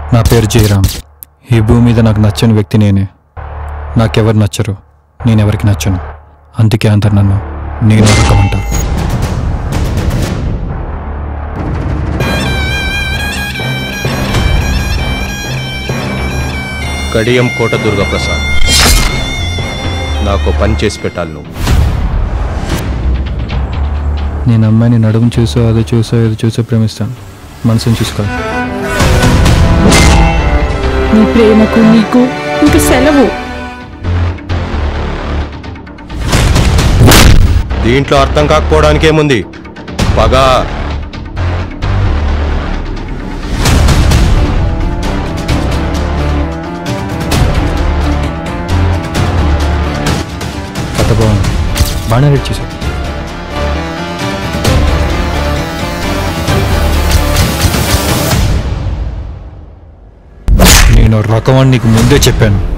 నా పేరు జయరామ్ ఈ భూమి మీద నాకు నచ్చని వ్యక్తి నేనే నాకెవరు నచ్చరు నేనెవరికి నచ్చను అందుకే అందరు నన్ను నేను రకం అంటారు కడియం కోట దుర్గాప్రసాద్ నాకు పని చేసి పెట్టాలి నువ్వు నేను అమ్మాయిని నడుము చూసో అది చూసో ఇది చూసో ప్రేమిస్తాను మనసుని చూసుకోవాలి నీ ప్రేమకు నీకు ఇంక సెలవు దీంట్లో అర్థం కాకపోవడానికి ఏముంది పగ కథ బాగుంది బాగానే రెడీ చేశావు నేను రకం అని నీకు ముందే చెప్పాను